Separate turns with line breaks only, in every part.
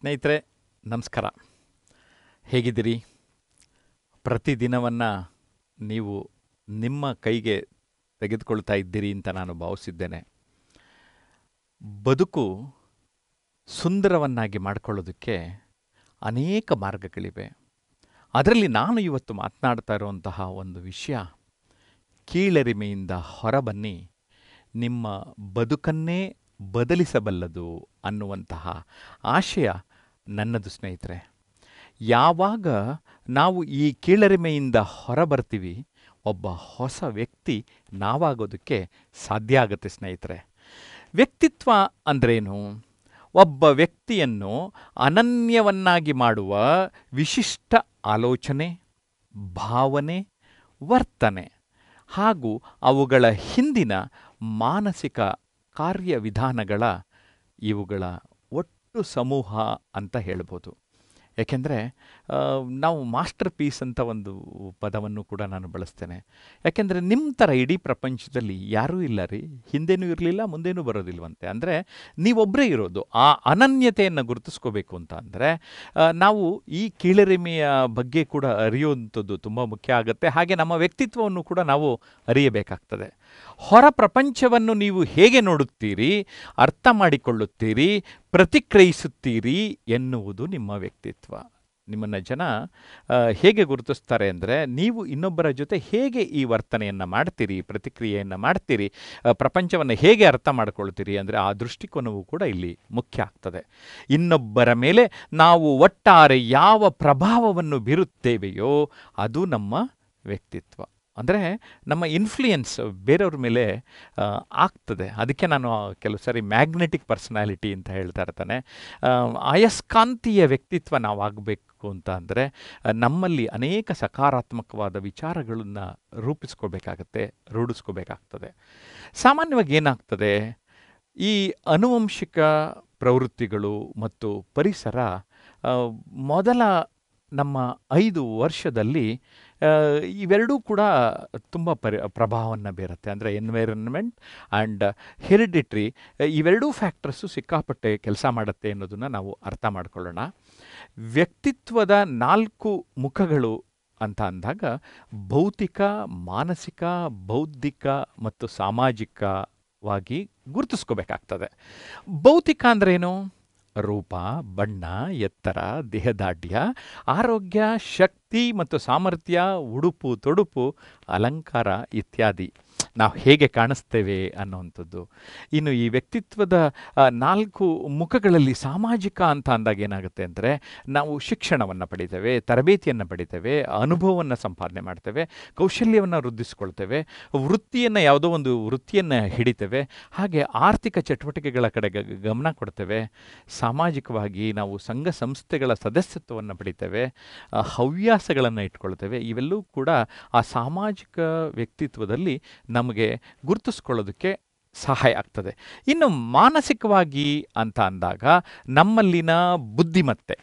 ಸ್ನೇಹಿತರೆ ನಮಸ್ಕಾರ ಹೇಗಿದ್ದೀರಿ ಪ್ರತಿದಿನವನ್ನು ನೀವು ನಿಮ್ಮ ಕೈಗೆ ತೆಗೆದುಕೊಳ್ತಾ ಇದ್ದೀರಿ ಅಂತ ನಾನು ಭಾವಿಸಿದ್ದೇನೆ ಬದುಕು ಸುಂದರವನ್ನಾಗಿ ಮಾಡಿಕೊಳ್ಳೋದಕ್ಕೆ ಅನೇಕ ಮಾರ್ಗಗಳಿವೆ ಅದರಲ್ಲಿ ನಾನು ಇವತ್ತು ಮಾತನಾಡ್ತಾ ಇರುವಂತಹ ಒಂದು ವಿಷಯ ಕೀಳರಿಮೆಯಿಂದ ಹೊರಬನ್ನಿ ನಿಮ್ಮ ಬದುಕನ್ನೇ ಬದಲಿಸಬಲ್ಲದು ಅನ್ನುವಂತಹ ಆಶಯ ನನ್ನದು ಸ್ನೇಹಿತರೆ ಯಾವಾಗ ನಾವು ಈ ಕೀಳರಿಮೆಯಿಂದ ಹೊರಬರ್ತೀವಿ ಒಬ್ಬ ಹೊಸ ವ್ಯಕ್ತಿ ನಾವಾಗೋದಕ್ಕೆ ಸಾಧ್ಯ ಆಗುತ್ತೆ ಸ್ನೇಹಿತರೆ ವ್ಯಕ್ತಿತ್ವ ಅಂದ್ರೇನು ಒಬ್ಬ ವ್ಯಕ್ತಿಯನ್ನು ಅನನ್ಯವನ್ನಾಗಿ ಮಾಡುವ ವಿಶಿಷ್ಟ ಆಲೋಚನೆ ಭಾವನೆ ವರ್ತನೆ ಹಾಗೂ ಅವುಗಳ ಹಿಂದಿನ ಮಾನಸಿಕ ಕಾರ್ಯವಿಧಾನಗಳ ಇವುಗಳ ಒಟ್ಟು ಸಮೂಹ ಅಂತ ಹೇಳ್ಬೋದು ಯಾಕೆಂದರೆ ನಾವು ಮಾಸ್ಟರ್ ಪೀಸ್ ಅಂತ ಒಂದು ಪದವನ್ನು ಕೂಡ ನಾನು ಬಳಸ್ತೇನೆ ಯಾಕೆಂದರೆ ನಿಮ್ಮ ಥರ ಇಡೀ ಪ್ರಪಂಚದಲ್ಲಿ ಯಾರೂ ಇಲ್ಲ ರೀ ಹಿಂದೆನೂ ಇರಲಿಲ್ಲ ಮುಂದೇನೂ ಬರೋದಿಲ್ವಂತೆ ಅಂದರೆ ನೀವೊಬ್ಬರೇ ಇರೋದು ಆ ಅನನ್ಯತೆಯನ್ನು ಗುರುತಿಸ್ಕೋಬೇಕು ಅಂತ ಅಂದರೆ ನಾವು ಈ ಕೀಳರಿಮೆಯ ಬಗ್ಗೆ ಕೂಡ ಅರಿಯುವಂಥದ್ದು ತುಂಬ ಮುಖ್ಯ ಆಗುತ್ತೆ ಹಾಗೆ ನಮ್ಮ ವ್ಯಕ್ತಿತ್ವವನ್ನು ಕೂಡ ನಾವು ಅರಿಯಬೇಕಾಗ್ತದೆ ಹೊರ ಪ್ರಪಂಚವನ್ನು ನೀವು ಹೇಗೆ ನೋಡುತ್ತೀರಿ ಅರ್ಥ ಮಾಡಿಕೊಳ್ಳುತ್ತೀರಿ ಪ್ರತಿಕ್ರಿಯಿಸುತ್ತೀರಿ ಎನ್ನುವುದು ನಿಮ್ಮ ವ್ಯಕ್ತಿತ್ವ ನಿಮ್ಮನ್ನು ಜನ ಆ, ಹೇಗೆ ಗುರುತಿಸ್ತಾರೆ ಅಂದರೆ ನೀವು ಇನ್ನೊಬ್ಬರ ಜೊತೆ ಹೇಗೆ ಈ ವರ್ತನೆಯನ್ನು ಮಾಡ್ತೀರಿ ಪ್ರತಿಕ್ರಿಯೆಯನ್ನು ಮಾಡ್ತೀರಿ ಆ, ಪ್ರಪಂಚವನ್ನು ಹೇಗೆ ಅರ್ಥ ಮಾಡ್ಕೊಳ್ತೀರಿ ಅಂದರೆ ಆ ದೃಷ್ಟಿಕೋನವು ಕೂಡ ಇಲ್ಲಿ ಮುಖ್ಯ ಆಗ್ತದೆ ಇನ್ನೊಬ್ಬರ ಮೇಲೆ ನಾವು ಒಟ್ಟಾರೆ ಯಾವ ಪ್ರಭಾವವನ್ನು ಬೀರುತ್ತೇವೆಯೋ ಅದು ನಮ್ಮ ವ್ಯಕ್ತಿತ್ವ ಅಂದರೆ ನಮ್ಮ ಇನ್ಫ್ಲೂಯೆನ್ಸ್ ಬೇರೆಯವ್ರ ಮೇಲೆ ಆ, ಆಗ್ತದೆ ಅದಕ್ಕೆ ನಾನು ಕೆಲವು ಸಾರಿ ಮ್ಯಾಗ್ನೆಟಿಕ್ ಪರ್ಸನಾಲಿಟಿ ಅಂತ ಹೇಳ್ತಾ ಇರ್ತಾನೆ ಆ, ಅಯಸ್ಕಾಂತೀಯ ವ್ಯಕ್ತಿತ್ವ ನಾವು ಆಗಬೇಕು ಅಂತ ಅಂದರೆ ನಮ್ಮಲ್ಲಿ ಅನೇಕ ಸಕಾರಾತ್ಮಕವಾದ ವಿಚಾರಗಳನ್ನು ರೂಪಿಸ್ಕೋಬೇಕಾಗತ್ತೆ ರೂಢಿಸ್ಕೋಬೇಕಾಗ್ತದೆ ಸಾಮಾನ್ಯವಾಗಿ ಏನಾಗ್ತದೆ ಈ ಅನುವಂಶಿಕ ಪ್ರವೃತ್ತಿಗಳು ಮತ್ತು ಪರಿಸರ ಆ, ಮೊದಲ ನಮ್ಮ ಐದು ವರ್ಷದಲ್ಲಿ ಆ, ಇವೆರಡೂ ಕೂಡ ತುಂಬ ಪರಿ ಪ್ರಭಾವವನ್ನು ಬೀರುತ್ತೆ ಅಂದರೆ ಎನ್ವೈರನ್ಮೆಂಟ್ ಆ್ಯಂಡ್ ಹೆರಿಡಿಟ್ರಿ ಇವೆರಡೂ ಫ್ಯಾಕ್ಟರ್ಸು ಸಿಕ್ಕಾಪಟ್ಟೆ ಕೆಲಸ ಮಾಡುತ್ತೆ ಅನ್ನೋದನ್ನು ನಾವು ಅರ್ಥ ಮಾಡ್ಕೊಳ್ಳೋಣ ವ್ಯಕ್ತಿತ್ವದ ನಾಲ್ಕು ಮುಖಗಳು ಅಂತ ಅಂದಾಗ ಭೌತಿಕ ಮಾನಸಿಕ ಬೌದ್ಧಿಕ ಮತ್ತು ಸಾಮಾಜಿಕವಾಗಿ ಗುರುತಿಸ್ಕೋಬೇಕಾಗ್ತದೆ ಭೌತಿಕ ಅಂದ್ರೇನು ರೂಪ ಬಣ್ಣ ಎತ್ತರ ದೇಹದಾಢ್ಯ ಆರೋಗ್ಯ ಶಕ್ತಿ ಮತ್ತು ಸಾಮರ್ಥ್ಯ ಉಡುಪು ತೊಡುಪು ಅಲಂಕಾರ ಇತ್ಯಾದಿ ನಾವು ಹೇಗೆ ಕಾಣಿಸ್ತೇವೆ ಅನ್ನುವಂಥದ್ದು ಇನ್ನು ಈ ವ್ಯಕ್ತಿತ್ವದ ಆ, ನಾಲ್ಕು ಮುಖಗಳಲ್ಲಿ ಸಾಮಾಜಿಕ ಅಂತ ಅಂದಾಗ ಏನಾಗುತ್ತೆ ಅಂದರೆ ನಾವು ಶಿಕ್ಷಣವನ್ನು ಪಡಿತೇವೆ ತರಬೇತಿಯನ್ನು ಪಡಿತೇವೆ ಅನುಭವವನ್ನು ಸಂಪಾದನೆ ಮಾಡ್ತೇವೆ ಕೌಶಲ್ಯವನ್ನು ವೃದ್ಧಿಸ್ಕೊಳ್ತೇವೆ ವೃತ್ತಿಯನ್ನು ಯಾವುದೋ ಒಂದು ವೃತ್ತಿಯನ್ನು ಹಿಡಿತೇವೆ ಹಾಗೆ ಆರ್ಥಿಕ ಚಟುವಟಿಕೆಗಳ ಕಡೆ ಗ- ಗಮನ ಕೊಡ್ತೇವೆ ಸಾಮಾಜಿಕವಾಗಿ ನಾವು ಸಂಘ ಸಂಸ್ಥೆಗಳ ಸದಸ್ಯತ್ವವನ್ನು ಪಡಿತೇವೆ ಆ, ಹವ್ಯಾಸಗಳನ್ನು ಇಟ್ಕೊಳ್ತೇವೆ ಇವೆಲ್ಲವೂ ಕೂಡ ಆ ಸಾಮಾಜಿಕ ವ್ಯಕ್ತಿತ್ವದಲ್ಲಿ ನಮಗೆ ಗುರುತಿಸ್ಕೊಳ್ಳೋದಕ್ಕೆ ಸಹಾಯ ಆಗ್ತದೆ ಇನ್ನು ಮಾನಸಿಕವಾಗಿ ಅಂತ ಅಂದಾಗ ನಮ್ಮಲ್ಲಿನ ಬುದ್ಧಿಮತ್ತೆ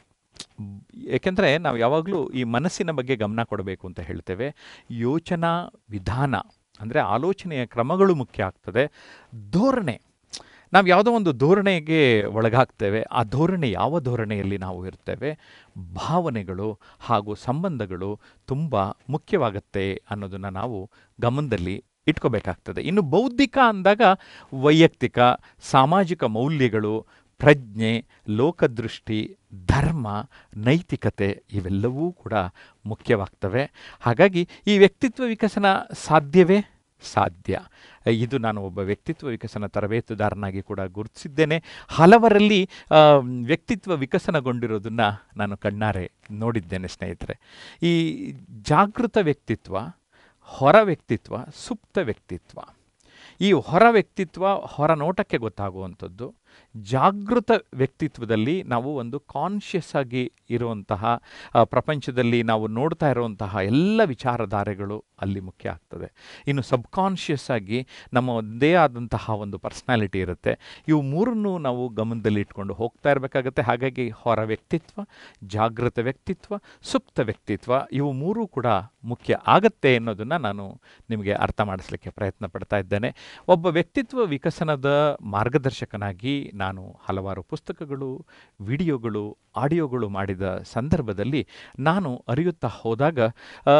ಏಕೆಂದರೆ ನಾವು ಯಾವಾಗಲೂ ಈ ಮನಸ್ಸಿನ ಬಗ್ಗೆ ಗಮನ ಕೊಡಬೇಕು ಅಂತ ಹೇಳ್ತೇವೆ ಯೋಚನಾ ವಿಧಾನ ಅಂದರೆ ಆಲೋಚನೆಯ ಕ್ರಮಗಳು ಮುಖ್ಯ ಆಗ್ತದೆ ಧೋರಣೆ ನಾವು ಯಾವುದೋ ಒಂದು ಧೋರಣೆಗೆ ಒಳಗಾಗ್ತೇವೆ ಆ ಧೋರಣೆ ಯಾವ ಧೋರಣೆಯಲ್ಲಿ ನಾವು ಇರ್ತೇವೆ ಭಾವನೆಗಳು ಹಾಗೂ ಸಂಬಂಧಗಳು ತುಂಬ ಮುಖ್ಯವಾಗುತ್ತೆ ಅನ್ನೋದನ್ನು ನಾವು ಗಮನದಲ್ಲಿ ಇಟ್ಕೋಬೇಕಾಗ್ತದೆ ಇನ್ನು ಬೌದ್ಧಿಕ ಅಂದಾಗ ವೈಯಕ್ತಿಕ ಸಾಮಾಜಿಕ ಮೌಲ್ಯಗಳು ಪ್ರಜ್ಞೆ ಲೋಕದೃಷ್ಟಿ ಧರ್ಮ ನೈತಿಕತೆ ಇವೆಲ್ಲವೂ ಕೂಡ ಮುಖ್ಯವಾಗ್ತವೆ ಹಾಗಾಗಿ ಈ ವ್ಯಕ್ತಿತ್ವ ವಿಕಸನ ಸಾಧ್ಯವೇ ಸಾಧ್ಯ ಇದು ನಾನು ಒಬ್ಬ ವ್ಯಕ್ತಿತ್ವ ವಿಕಸನ ತರಬೇತುದಾರನಾಗಿ ಕೂಡ ಗುರುತಿಸಿದ್ದೇನೆ ಹಲವರಲ್ಲಿ ಆ, ವ್ಯಕ್ತಿತ್ವ ವಿಕಸನಗೊಂಡಿರೋದನ್ನು ನಾನು ಕಣ್ಣಾರೆ ನೋಡಿದ್ದೇನೆ ಸ್ನೇಹಿತರೆ ಈ ಜಾಗೃತ ವ್ಯಕ್ತಿತ್ವ ಹೊರ ವ್ಯಕ್ತಿತ್ವ ಸುಪ್ತ ವ್ಯಕ್ತಿತ್ವ ಈ ಹೊರ ವ್ಯಕ್ತಿತ್ವ ಹೊರ ನೋಟಕ್ಕೆ ಗೊತ್ತಾಗುವಂಥದ್ದು ಜಾಗೃತ ವ್ಯಕ್ತಿತ್ವದಲ್ಲಿ ನಾವು ಒಂದು ಕಾನ್ಷಿಯಸ್ ಆಗಿ ಇರುವಂತಹ ಆ, ಪ್ರಪಂಚದಲ್ಲಿ ನಾವು ನೋಡ್ತಾ ಇರುವಂತಹ ಎಲ್ಲ ವಿಚಾರಧಾರೆಗಳು ಅಲ್ಲಿ ಮುಖ್ಯ ಆಗ್ತದೆ ಇನ್ನು ಸಬ್ಕಾನ್ಷಿಯಸ್ ಆಗಿ ನಮ್ಮ ಒಂದೇ ಆದಂತಹ ಒಂದು ಪರ್ಸ್ನಾಲಿಟಿ ಇರುತ್ತೆ ಇವು ಮೂರನ್ನು ನಾವು ಗಮನದಲ್ಲಿ ಇಟ್ಕೊಂಡು ಹೋಗ್ತಾ ಇರಬೇಕಾಗತ್ತೆ ಹಾಗಾಗಿ ಹೊರ ವ್ಯಕ್ತಿತ್ವ ಜಾಗೃತ ವ್ಯಕ್ತಿತ್ವ ಸುಪ್ತ ವ್ಯಕ್ತಿತ್ವ ಇವು ಮೂರೂ ಕೂಡ ಮುಖ್ಯ ಆಗತ್ತೆ ಅನ್ನೋದನ್ನು ನಾನು ನಿಮಗೆ ಅರ್ಥ ಮಾಡಿಸ್ಲಿಕ್ಕೆ ಪ್ರಯತ್ನ ಪಡ್ತಾ ಇದ್ದೇನೆ ಒಬ್ಬ ವ್ಯಕ್ತಿತ್ವ ವಿಕಸನದ ಮಾರ್ಗದರ್ಶಕನಾಗಿ ನಾನು ಹಲವಾರು ಪುಸ್ತಕಗಳು ವಿಡಿಯೋಗಳು ಆಡಿಯೋಗಳು ಮಾಡಿದ ಸಂದರ್ಭದಲ್ಲಿ ನಾನು ಅರಿಯುತ್ತಾ ಹೋದಾಗ ಆ,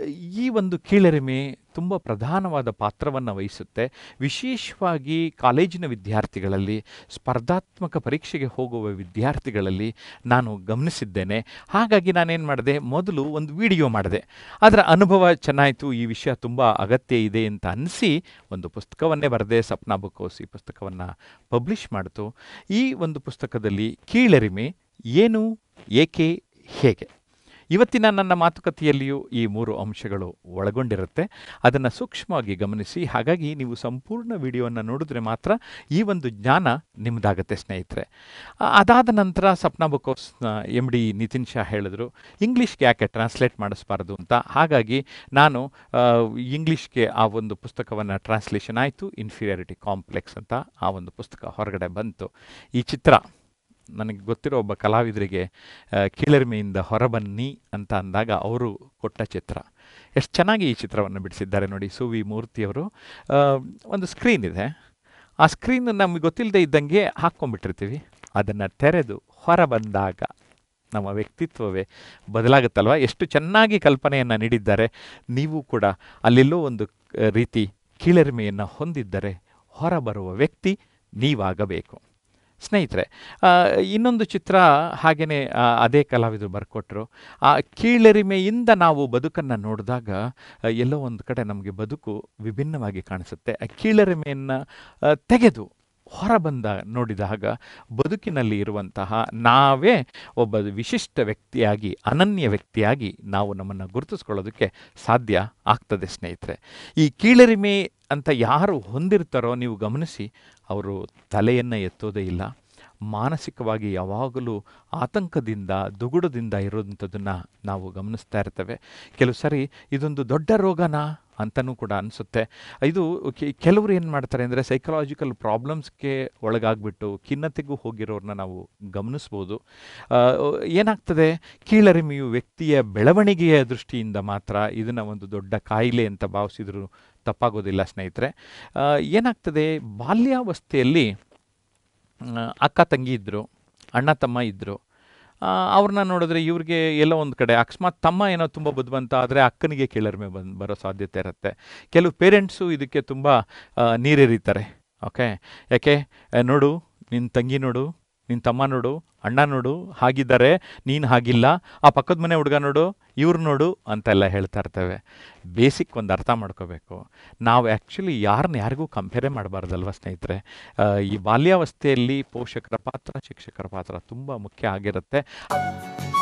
ಈ ಒಂದು ಕೀಳರಿಮೆ ತುಂಬ ಪ್ರಧಾನವಾದ ಪಾತ್ರವನ್ನು ವಹಿಸುತ್ತೆ ವಿಶೇಷವಾಗಿ ಕಾಲೇಜಿನ ವಿದ್ಯಾರ್ಥಿಗಳಲ್ಲಿ ಸ್ಪರ್ಧಾತ್ಮಕ ಪರೀಕ್ಷೆಗೆ ಹೋಗುವ ವಿದ್ಯಾರ್ಥಿಗಳಲ್ಲಿ ನಾನು ಗಮನಿಸಿದ್ದೇನೆ ಹಾಗಾಗಿ ನಾನೇನು ಮಾಡಿದೆ ಮೊದಲು ಒಂದು ವಿಡಿಯೋ ಮಾಡಿದೆ ಅದರ ಅನುಭವ ಚೆನ್ನಾಯಿತು ಈ ವಿಷಯ ತುಂಬ ಅಗತ್ಯ ಇದೆ ಅಂತ ಅನಿಸಿ ಒಂದು ಪುಸ್ತಕವನ್ನೇ ಬರೆದೆ ಸಪ್ನಾ ಬುಕ್ ಹೌಸ್ ಈ ಪುಸ್ತಕವನ್ನು ಪಬ್ಲಿಷ್ ಮಾಡಿತು ಈ ಒಂದು ಪುಸ್ತಕದಲ್ಲಿ ಕೀಳರಿಮೆ ಏನು ಏಕೆ ಹೇಗೆ ಇವತ್ತಿನ ನನ್ನ ಮಾತುಕತೆಯಲ್ಲಿಯೂ ಈ ಮೂರು ಅಂಶಗಳು ಒಳಗೊಂಡಿರುತ್ತೆ ಅದನ್ನು ಸೂಕ್ಷ್ಮವಾಗಿ ಗಮನಿಸಿ ಹಾಗಾಗಿ ನೀವು ಸಂಪೂರ್ಣ ವಿಡಿಯೋವನ್ನು ನೋಡಿದ್ರೆ ಮಾತ್ರ ಈ ಒಂದು ಜ್ಞಾನ ನಿಮ್ಮದಾಗತ್ತೆ ಸ್ನೇಹಿತರೆ ಆ, ಅದಾದ ನಂತರ ಸಪ್ನಾ ಬುಕ್ ಹೌಸ್ನ ಎಮ್ ಡಿ ನಿತಿನ್ ಶಾ ಹೇಳಿದ್ರು ಇಂಗ್ಲೀಷ್ಗೆ ಯಾಕೆ ಟ್ರಾನ್ಸ್ಲೇಟ್ ಮಾಡಿಸ್ಬಾರ್ದು ಅಂತ ಹಾಗಾಗಿ ನಾನು ಆ, ಇಂಗ್ಲೀಷ್ಗೆ ಆ ಒಂದು ಪುಸ್ತಕವನ್ನು ಟ್ರಾನ್ಸ್ಲೇಷನ್ ಆಯಿತು ಇನ್ಫೀರಿಯಾರಿಟಿ ಕಾಂಪ್ಲೆಕ್ಸ್ ಅಂತ ಆ ಒಂದು ಪುಸ್ತಕ ಹೊರಗಡೆ ಬಂತು ಈ ಚಿತ್ರ ನನಗೆ ಗೊತ್ತಿರೋ ಒಬ್ಬ ಕಲಾವಿದರಿಗೆ ಆ, ಕೀಳರಿಮೆಯಿಂದ ಹೊರಬನ್ನಿ ಅಂತ ಅಂದಾಗ ಅವರು ಕೊಟ್ಟ ಚಿತ್ರ ಎಷ್ಟು ಚೆನ್ನಾಗಿ ಈ ಚಿತ್ರವನ್ನು ಬಿಡಿಸಿದ್ದಾರೆ ನೋಡಿ ಸುವಿ ಮೂರ್ತಿಯವರು ಆ, ಒಂದು ಸ್ಕ್ರೀನ್ ಇದೆ ಆ ಸ್ಕ್ರೀನ್ ನಮಗೆ ಗೊತ್ತಿಲ್ಲದೆ ಇದ್ದಂಗೆ ಹಾಕ್ಕೊಂಡ್ಬಿಟ್ಟಿರ್ತೀವಿ ಅದನ್ನು ತೆರೆದು ಹೊರ ಬಂದಾಗ ನಮ್ಮ ವ್ಯಕ್ತಿತ್ವವೇ ಬದಲಾಗುತ್ತಲ್ವ ಎಷ್ಟು ಚೆನ್ನಾಗಿ ಕಲ್ಪನೆಯನ್ನು ನೀಡಿದ್ದಾರೆ ನೀವು ಕೂಡ ಅಲ್ಲೆಲ್ಲೋ ಒಂದು ಆ, ರೀತಿ ಕೀಳರಿಮೆಯನ್ನು ಹೊಂದಿದ್ದರೆ ಹೊರಬರುವ ವ್ಯಕ್ತಿ ನೀವಾಗಬೇಕು ಸ್ನೇಹಿತರೆ ಆ, ಇನ್ನೊಂದು ಚಿತ್ರ ಹಾಗೆಯೇ ಅದೇ ಕಲಾವಿದರು ಬರ್ಕೊಟ್ರು ಆ ಕೀಳರಿಮೆಯಿಂದ ನಾವು ಬದುಕನ್ನು ನೋಡಿದಾಗ ಆ, ಎಲ್ಲೋ ಒಂದು ಕಡೆ ನಮಗೆ ಬದುಕು ವಿಭಿನ್ನವಾಗಿ ಕಾಣಿಸುತ್ತೆ ಆ ಕೀಳರಿಮೆಯನ್ನು ಆ, ತೆಗೆದು ಹೊರಬಂದ ನೋಡಿದಾಗ ಬದುಕಿನಲ್ಲಿ ಇರುವಂತಹ ನಾವೇ ಒಬ್ಬ ವಿಶಿಷ್ಟ ವ್ಯಕ್ತಿಯಾಗಿ ಅನನ್ಯ ವ್ಯಕ್ತಿಯಾಗಿ ನಾವು ನಮ್ಮನ್ನು ಗುರುತಿಸ್ಕೊಳ್ಳೋದಕ್ಕೆ ಸಾಧ್ಯ ಆಗ್ತದೆ ಸ್ನೇಹಿತರೆ ಈ ಕೀಳರಿಮೆ ಅಂತ ಯಾರು ಹೊಂದಿರ್ತಾರೋ ನೀವು ಗಮನಿಸಿ ಅವರು ತಲೆಯನ್ನು ಎತ್ತೋದೇ ಇಲ್ಲ ಮಾನಸಿಕವಾಗಿ ಯಾವಾಗಲೂ ಆತಂಕದಿಂದ ದುಗುಡದಿಂದ ಇರೋವಂಥದ್ದನ್ನು ನಾವು ಗಮನಿಸ್ತಾ ಇರ್ತೇವೆ ಕೆಲವು ಸರಿ ಇದೊಂದು ದೊಡ್ಡ ರೋಗನಾ ಅಂತಲೂ ಕೂಡ ಅನಿಸುತ್ತೆ ಇದು ಕೆ- ಕೆಲವರು ಏನು ಮಾಡ್ತಾರೆ ಅಂದರೆ ಸೈಕಲಾಜಿಕಲ್ ಪ್ರಾಬ್ಲಮ್ಸ್ಗೆ ಒಳಗಾಗ್ಬಿಟ್ಟು ಖಿನ್ನತೆಗೂ ಹೋಗಿರೋರನ್ನ ನಾವು ಗಮನಿಸ್ಬೋದು ಆ, ಏನಾಗ್ತದೆ ಕೀಳರಿಮೆಯು ವ್ಯಕ್ತಿಯ ಬೆಳವಣಿಗೆಯ ದೃಷ್ಟಿಯಿಂದ ಮಾತ್ರ ಇದನ್ನು ಒಂದು ದೊಡ್ಡ ಕಾಯಿಲೆ ಅಂತ ಭಾವಿಸಿದ್ರು ತಪ್ಪಾಗೋದಿಲ್ಲ ಸ್ನೇಹಿತರೆ ಆ, ಏನಾಗ್ತದೆ ಬಾಲ್ಯಾವಸ್ಥೆಯಲ್ಲಿ ಆ, ಅಕ್ಕ ತಂಗಿ ಇದ್ದರು ಅಣ್ಣ ತಮ್ಮ ಇದ್ದರು ಅವ್ರನ್ನ ನೋಡಿದ್ರೆ ಇವ್ರಿಗೆ ಎಲ್ಲೋ ಒಂದು ಕಡೆ ಅಕಸ್ಮಾತ್ ತಮ್ಮ ಏನೋ ತುಂಬ ಬುದ್ಧಿವಂತ ಆದರೆ ಅಕ್ಕನಿಗೆ ಕೀಳರಿಮೆ ಬಂದು ಬರೋ ಸಾಧ್ಯತೆ ಇರುತ್ತೆ ಕೆಲವು ಪೇರೆಂಟ್ಸು ಇದಕ್ಕೆ ತುಂಬ ಆ, ನೀರೆರೀತಾರೆ ಓಕೆ ಯಾಕೆ ಆ, ನೋಡು ನಿನ್ನ ತಂಗಿ ನೋಡು ನಿನ್ನ ತಮ್ಮ ನೋಡು ಅಣ್ಣ ನೋಡು ಹಾಗಿದ್ದಾರೆ ನೀನು ಹಾಗಿಲ್ಲ ಆ ಪಕ್ಕದ ಮನೆ ಹುಡುಗ ನೋಡು ಇವ್ರು ನೋಡು ಅಂತೆಲ್ಲ ಹೇಳ್ತಾ ಇರ್ತೇವೆ ಬೇಸಿಕ್ ಒಂದು ಅರ್ಥ ಮಾಡ್ಕೋಬೇಕು ನಾವು ಆ್ಯಕ್ಚುಲಿ ಯಾರನ್ನ ಯಾರಿಗೂ ಕಂಪೇರೇ ಮಾಡಬಾರ್ದಲ್ವ ಸ್ನೇಹಿತರೆ ಆ, ಈ ಬಾಲ್ಯಾವಸ್ಥೆಯಲ್ಲಿ ಪೋಷಕರ ಪಾತ್ರ ಶಿಕ್ಷಕರ ಪಾತ್ರ ತುಂಬ ಮುಖ್ಯ ಆಗಿರುತ್ತೆ